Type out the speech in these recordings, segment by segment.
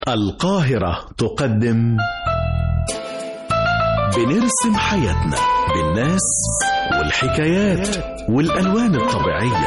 القاهرة تقدم بنرسم حياتنا بالناس والحكايات والألوان الطبيعية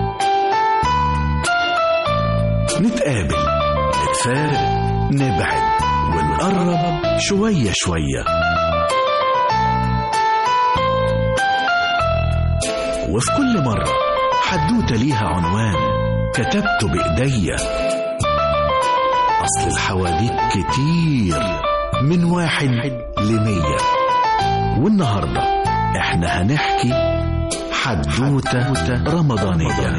نتقابل نتفارق نبعد ونقرب شوية شوية وفي كل مرة حدوتة ليها عنوان كتبته بإيديا أصل الحواديت كتير من واحد لمية والنهاردة احنا هنحكي حدوتة رمضانية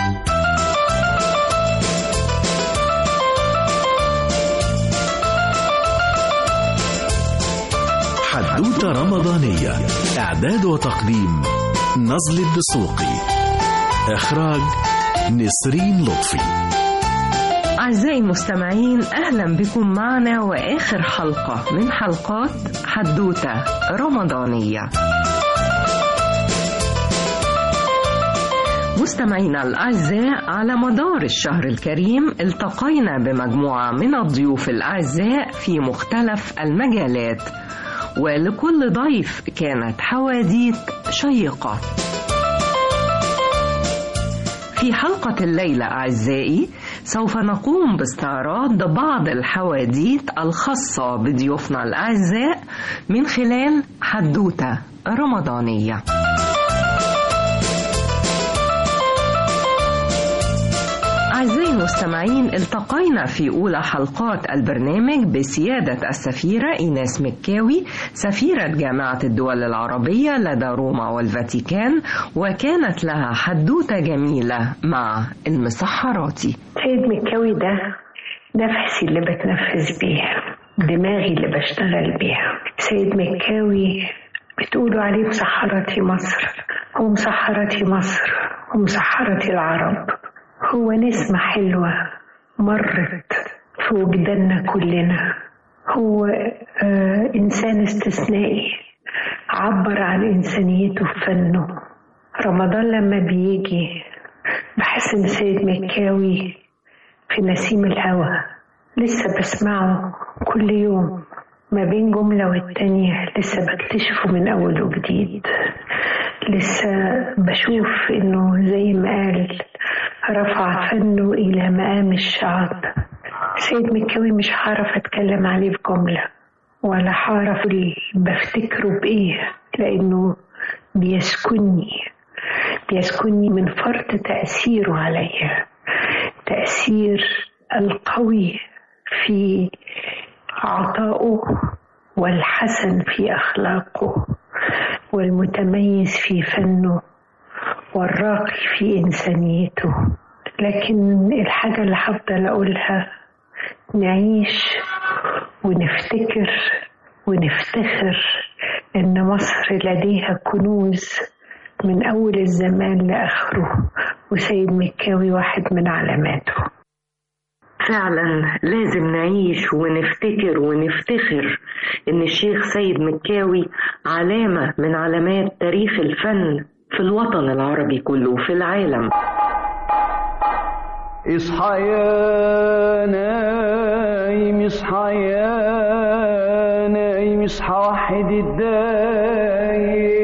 حدوتة رمضانية إعداد وتقديم نزل الدسوقي إخراج نسرين لطفي أعزائي المستمعين أهلا بكم معنا وآخر حلقة من حلقات حدوتة رمضانية مستمعينا الأعزاء على مدار الشهر الكريم التقينا بمجموعة من الضيوف الأعزاء في مختلف المجالات ولكل ضيف كانت حواديت شيقة في حلقة الليلة أعزائي سوف نقوم باستعراض بعض الحواديت الخاصة بضيوفنا الأعزاء من خلال حدوتة رمضانية أعزائي المستمعين التقينا في أولى حلقات البرنامج بسيادة السفيرة إيناس مكاوي سفيرة جامعة الدول العربية لدى روما والفاتيكان وكانت لها حدوتة جميلة مع المسحراتي سيد مكاوي ده نفسي اللي بتنفس بيه دماغي اللي بشتغل بيها سيد مكاوي بتقولوا عليه مسحرتي مصر هو مسحرتي مصر ومسحرتي العرب هو نسمة حلوة مرت في وجداننا كلنا هو آه إنسان استثنائي عبر عن إنسانيته في فنه رمضان لما بيجي بحس إن سيد مكاوي في نسيم الهوى لسه بسمعه كل يوم ما بين جملة والتانية لسه بكتشفه من أول وجديد لسه بشوف إنه زي ما قال رفع فنه إلى مقام الشعب سيد مكاوي مش هعرف أتكلم عليه بجملة ولا هعرف بفتكره بإيه لأنه بيسكنني بيسكنني من فرط تأثيره عليا تأثير القوي في عطائه والحسن في أخلاقه والمتميز في فنه والراقي في إنسانيته لكن الحاجة اللي هفضل أقولها نعيش ونفتكر ونفتخر إن مصر لديها كنوز من أول الزمان لآخره وسيد مكاوي واحد من علاماته فعلا لازم نعيش ونفتكر ونفتخر ان الشيخ سيد مكاوي علامة من علامات تاريخ الفن في الوطن العربي كله وفي العالم اصحى يا نايم اصحى يا نايم اصحى وحد الدايم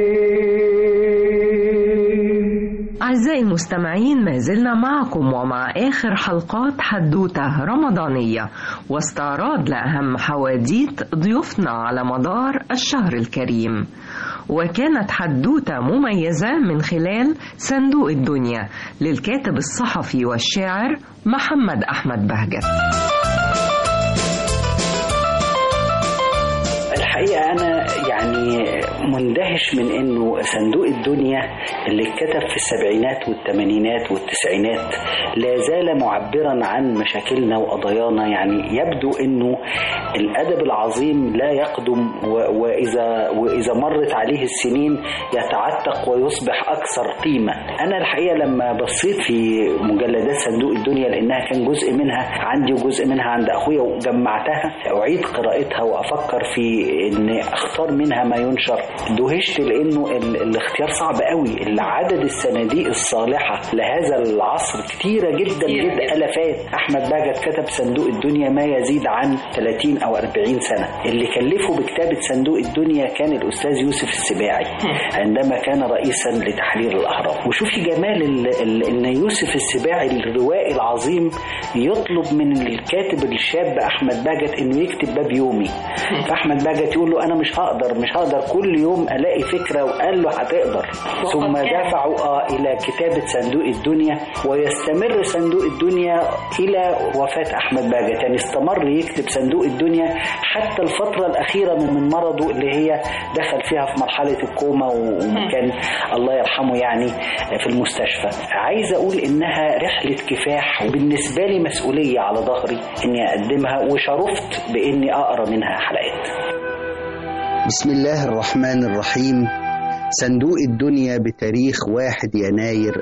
أعزائي المستمعين ما زلنا معكم ومع آخر حلقات حدوتة رمضانية واستعراض لأهم حواديت ضيوفنا على مدار الشهر الكريم وكانت حدوتة مميزة من خلال صندوق الدنيا للكاتب الصحفي والشاعر محمد أحمد بهجت الحقيقة أنا يعني مندهش من إنه صندوق الدنيا اللي اتكتب في السبعينات والثمانينات والتسعينات لا زال معبرا عن مشاكلنا وقضايانا يعني يبدو إنه الأدب العظيم لا يقدم و- وإذا وإذا مرت عليه السنين يتعتق ويصبح أكثر قيمة أنا الحقيقة لما بصيت في مجلدات صندوق الدنيا لأنها كان جزء منها عندي وجزء منها عند أخويا وجمعتها أعيد قراءتها وأفكر في إن أختار منها ما ينشر دهشت اندهشت لانه ال- الاختيار صعب قوي ال- عدد الصناديق الصالحه لهذا العصر كتيره جدا جدا الافات احمد بهجت كتب صندوق الدنيا ما يزيد عن 30 او 40 سنه اللي كلفه بكتابه صندوق الدنيا كان الاستاذ يوسف السباعي عندما كان رئيسا لتحرير الاهرام وشوفي جمال ال- ال- ان يوسف السباعي الروائي العظيم يطلب من الكاتب الشاب احمد بهجت انه يكتب باب يومي فاحمد بهجت يقول له انا مش هقدر مش هقدر كل يوم الاقي فكره وقال له هتقدر ثم دفعوا آه الى كتابه صندوق الدنيا ويستمر صندوق الدنيا الى وفاه احمد بهجت يعني استمر يكتب صندوق الدنيا حتى الفتره الاخيره من من مرضه اللي هي دخل فيها في مرحله الكوما وكان الله يرحمه يعني في المستشفى عايز اقول انها رحله كفاح وبالنسبه لي مسؤوليه على ظهري اني اقدمها وشرفت باني اقرا منها حلقات بسم الله الرحمن الرحيم صندوق الدنيا بتاريخ 1 يناير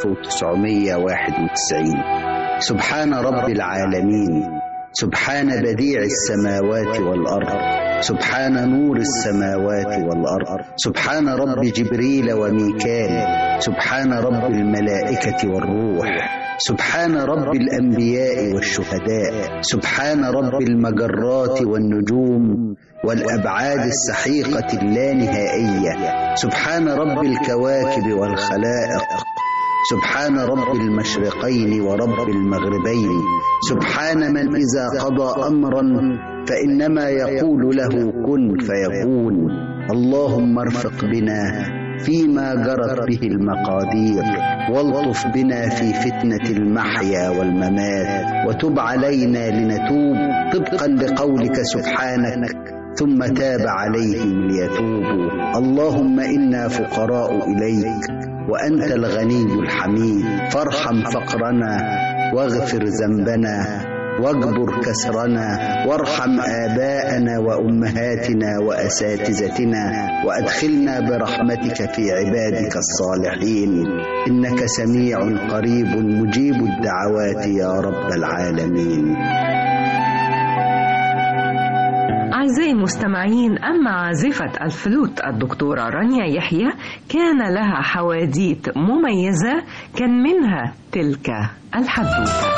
1991 سبحان رب العالمين سبحان بديع السماوات والأرض سبحان نور السماوات والأرض سبحان رب جبريل وميكال سبحان رب الملائكة والروح سبحان رب الأنبياء والشهداء سبحان رب المجرات والنجوم والأبعاد السحيقة اللانهائية سبحان رب الكواكب والخلائق سبحان رب المشرقين ورب المغربين سبحان من إذا قضى أمرا فإنما يقول له كن فيكون اللهم ارفق بنا فيما جرت به المقادير والطف بنا في فتنة المحيا والممات وتب علينا لنتوب طبقا لقولك سبحانك ثم تاب عليهم ليتوبوا اللهم إنا فقراء إليك وأنت الغني الحميد فارحم فقرنا واغفر ذنبنا واجبر كسرنا وارحم آباءنا وأمهاتنا وأساتذتنا وأدخلنا برحمتك في عبادك الصالحين إنك سميع قريب مجيب الدعوات يا رب العالمين أعزائي المستمعين أما عازفة الفلوت الدكتورة رانيا يحيى كان لها حواديت مميزة كان منها تلك الحدوتة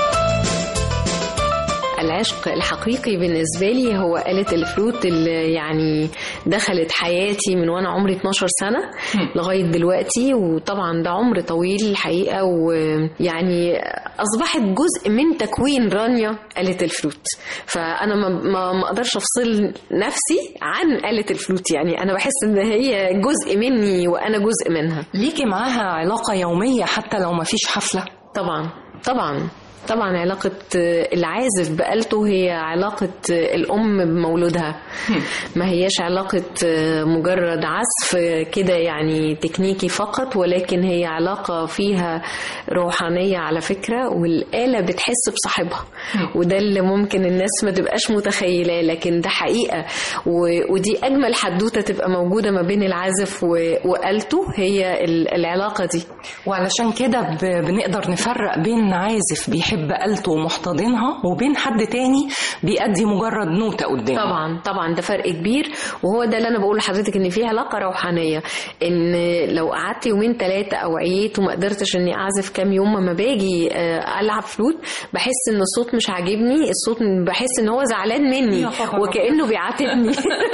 العشق الحقيقي بالنسبة لي هو آلة الفلوت اللي يعني دخلت حياتي من وأنا عمري 12 سنة لغاية دلوقتي وطبعا ده عمر طويل الحقيقة ويعني أصبحت جزء من تكوين رانيا آلة الفلوت فأنا ما, ما, ما أقدرش أفصل نفسي عن آلة الفلوت يعني أنا بحس إن هي جزء مني وأنا جزء منها ليكي معاها علاقة يومية حتى لو ما فيش حفلة طبعا طبعا طبعا علاقة العازف بآلته هي علاقة الأم بمولودها ما هياش علاقة مجرد عزف كده يعني تكنيكي فقط ولكن هي علاقة فيها روحانية على فكرة والآلة بتحس بصاحبها وده اللي ممكن الناس ما تبقاش متخيلة لكن ده حقيقة و- ودي أجمل حدوتة تبقى موجودة ما بين العازف و- وآلته هي ال- العلاقة دي وعلشان كده ب- بنقدر نفرق بين عازف بيحب آلته ومحتضنها وبين حد تاني بيأدي مجرد نوتة قدامه طبعا طبعا ده فرق كبير وهو ده اللي انا بقول لحضرتك ان في علاقه روحانيه ان لو قعدت يومين ثلاثه او عييت وما قدرتش اني اعزف كام يوم ما باجي آه، العب فلوت بحس ان الصوت مش عاجبني الصوت بحس ان هو زعلان مني يا خبر وكانه بيعاتبني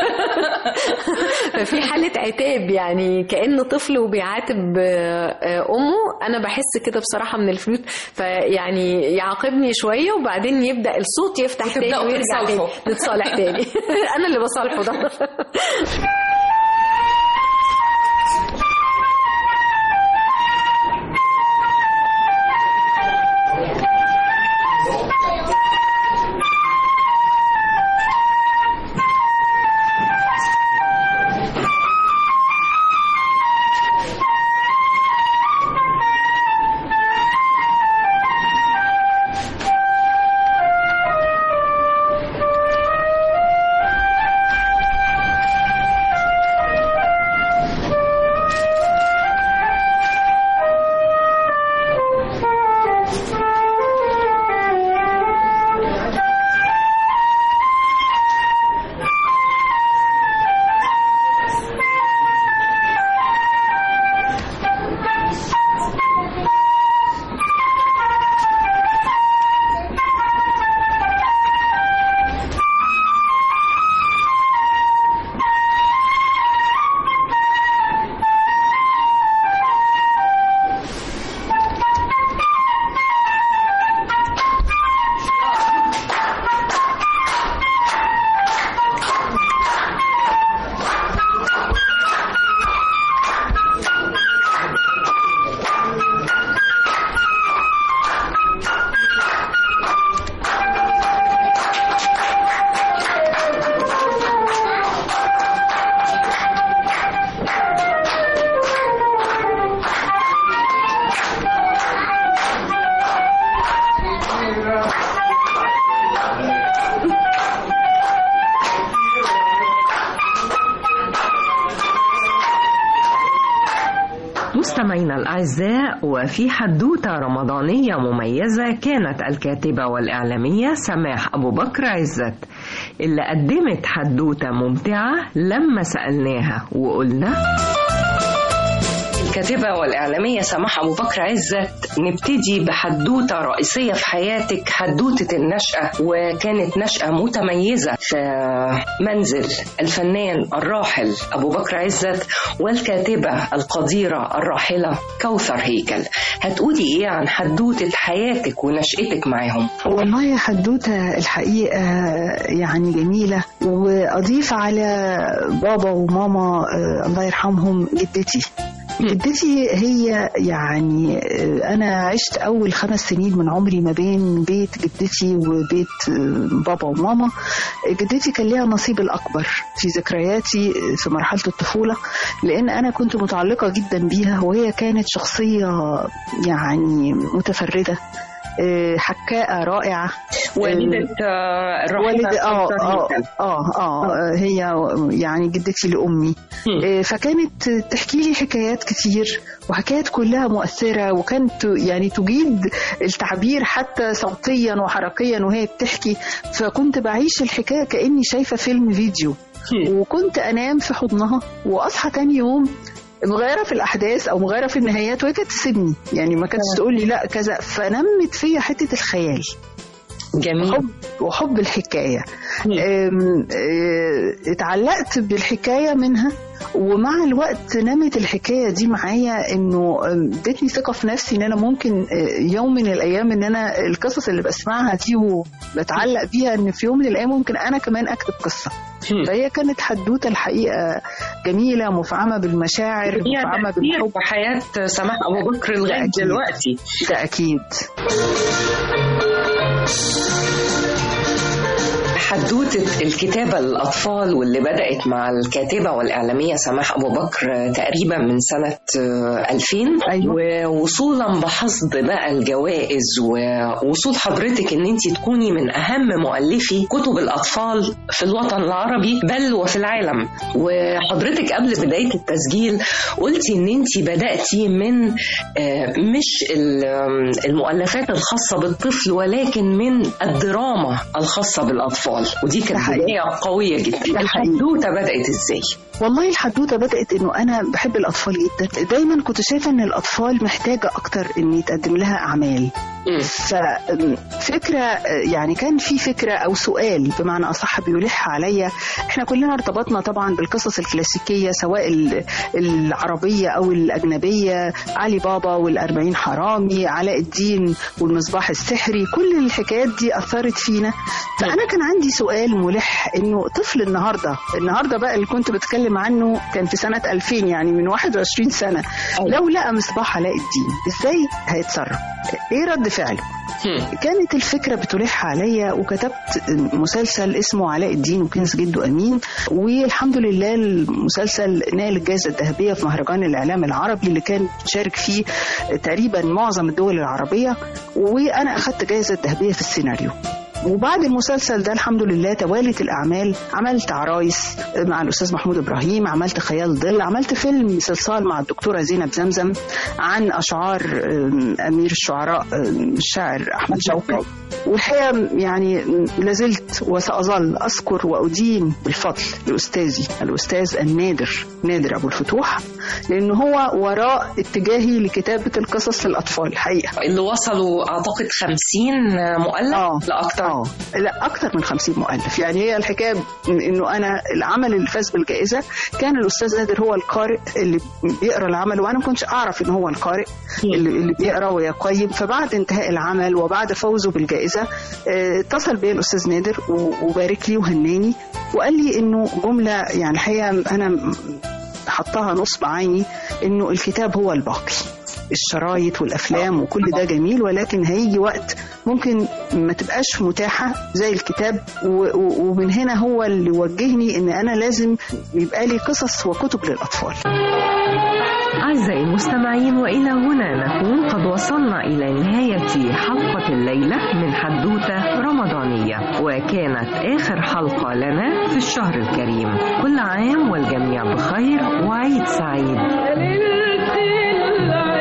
ففي حاله عتاب يعني كانه طفل وبيعاتب آه، آه، امه انا بحس كده بصراحه من الفلوت فيعني يعاقبني شويه وبعدين يبدا الصوت يفتح تاني وتبدأوا ويرجع تاني تتصالحوا. نتصالح تاني انا اللي بصالحه ده مستمعينا الأعزاء وفي حدوتة رمضانية مميزة كانت الكاتبة والإعلامية سماح أبو بكر عزت اللي قدمت حدوتة ممتعة لما سألناها وقلنا الكاتبة والإعلامية سماح أبو بكر عزت نبتدي بحدوتة رئيسية في حياتك حدوتة النشأة وكانت نشأة متميزة في منزل الفنان الراحل أبو بكر عزت والكاتبة القديرة الراحلة كوثر هيكل هتقولي إيه عن حدوتة حياتك ونشأتك معاهم والله حدوتة الحقيقة يعني جميلة وأضيف على بابا وماما آه، الله يرحمهم جدتي جدتي هي يعني آه، أنا عشت أول خمس سنين من عمري ما بين بيت جدتي وبيت آه، بابا وماما جدتي كان ليها النصيب الأكبر في ذكرياتي آه، في مرحلة الطفولة لأن أنا كنت متعلقة جدا بيها وهي كانت شخصية يعني متفردة آه، حكاءة رائعة والدة آه، الراحلة والد اه كوثر اه هيكل. اه اه هي يعني جدتي لامي آه، فكانت تحكي لي حكايات كتير وحكايات كلها مؤثره وكانت يعني تجيد التعبير حتى صوتيا وحركيا وهي بتحكي فكنت بعيش الحكايه كاني شايفه فيلم فيديو وكنت انام في حضنها واصحى تاني يوم مغيره في الاحداث او مغيره في النهايات وهي كانت تسيبني يعني ما كانتش تقول لي لا كذا فنمت فيا حته الخيال جميل حب وحب الحكايه أم، أه، اتعلقت بالحكايه منها ومع الوقت نمت الحكايه دي معايا انه أم، ادتني ثقه في نفسي ان انا ممكن أه، يوم من الايام ان انا القصص اللي بسمعها دي وبتعلق بيها ان في يوم من الايام ممكن انا كمان اكتب قصه فهي كانت حدوته الحقيقه جميله مفعمه بالمشاعر هي مفعمه تأثير بالحب في حياة سماح أبو بكر لغاية أكيد. دلوقتي ده اكيد حدوتة الكتابة للأطفال واللي بدأت مع الكاتبة والإعلامية سماح أبو بكر تقريبا من سنة آه، 2000 أيوة. ووصولا بحصد بقى الجوائز ووصول حضرتك إن أنت تكوني من أهم مؤلفي كتب الأطفال في الوطن العربي بل وفي العالم وحضرتك قبل بداية التسجيل قلتي إن أنت بدأتي من آه، مش ال- آم، المؤلفات الخاصة بالطفل ولكن من الدراما الخاصة بالأطفال ودي كانت حقيقي. بداية قوية جدا ده حقيقي. الحدوتة بدأت إزاي؟ والله الحدوته بدات انه انا بحب الاطفال جدا دايما كنت شايفه ان الاطفال محتاجه اكتر ان يتقدم لها اعمال ففكره يعني كان في فكره او سؤال بمعنى اصح بيلح عليا احنا كلنا ارتبطنا طبعا بالقصص الكلاسيكيه سواء ال- العربيه او الاجنبيه علي بابا والأربعين حرامي علاء الدين والمصباح السحري كل الحكايات دي اثرت فينا فانا كان عندي سؤال ملح انه طفل النهارده النهارده بقى اللي كنت بتكلم عنه كان في سنه 2000 يعني من 21 سنه لو لقى مصباح علاء الدين ازاي هيتصرف ايه رد فعله كانت الفكرة بتلح عليا وكتبت مسلسل اسمه علاء الدين وكنز جده أمين والحمد لله المسلسل نال الجائزة الذهبية في مهرجان الإعلام العربي اللي كان شارك فيه تقريبا معظم الدول العربية وأنا أخدت جائزة ذهبية في السيناريو وبعد المسلسل ده الحمد لله توالت الأعمال عملت عرايس مع الأستاذ محمود إبراهيم عملت خيال ظل عملت فيلم صلصال مع الدكتورة زينب زمزم عن أشعار أم، أمير الشعراء أم، الشاعر أحمد شوقي والحقيقة يعني لازلت وسأظل أذكر وأدين بالفضل لأستاذي الأستاذ النادر نادر أبو الفتوح لأن هو وراء اتجاهي لكتابة القصص للأطفال الحقيقة اللي وصلوا أعتقد 50 مؤلف آه. لا أكتر اه لا اكتر من 50 مؤلف يعني هي الحكايه انه انا العمل اللي فاز بالجائزه كان الاستاذ نادر هو القارئ اللي بيقرا العمل وانا ما كنتش اعرف ان هو القارئ اللي, اللي بيقرا ويقيم فبعد انتهاء العمل وبعد فوزه بالجائزه آه، اتصل بيا الاستاذ نادر و- وبارك لي وهناني وقال لي انه جمله يعني الحقيقه انا حطها نصب عيني انه الكتاب هو الباقي الشرايط والافلام وكل ده جميل ولكن هيجي وقت ممكن ما تبقاش متاحه زي الكتاب و- و- ومن هنا هو اللي وجهني ان انا لازم يبقى لي قصص وكتب للاطفال أعزائي المستمعين وإلى هنا نكون قد وصلنا إلى نهاية حلقة الليلة من حدوتة رمضانية وكانت آخر حلقة لنا في الشهر الكريم كل عام والجميع بخير وعيد سعيد ليلة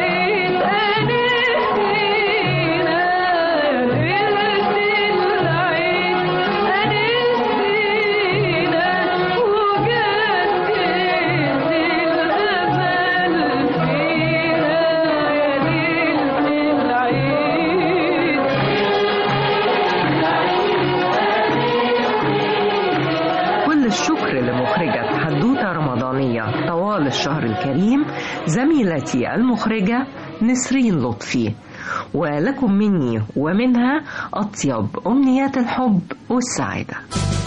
طوال الشهر الكريم زميلتي المخرجة نسرين لطفي ولكم مني ومنها أطيب أمنيات الحب والسعادة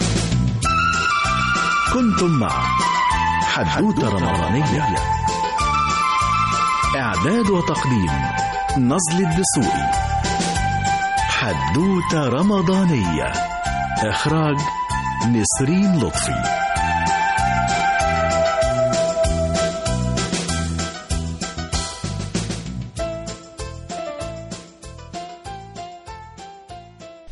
كنتم مع حدوتة رمضانية إعداد وتقديم نزل الدسوقي حدوتة رمضانية إخراج نسرين لطفي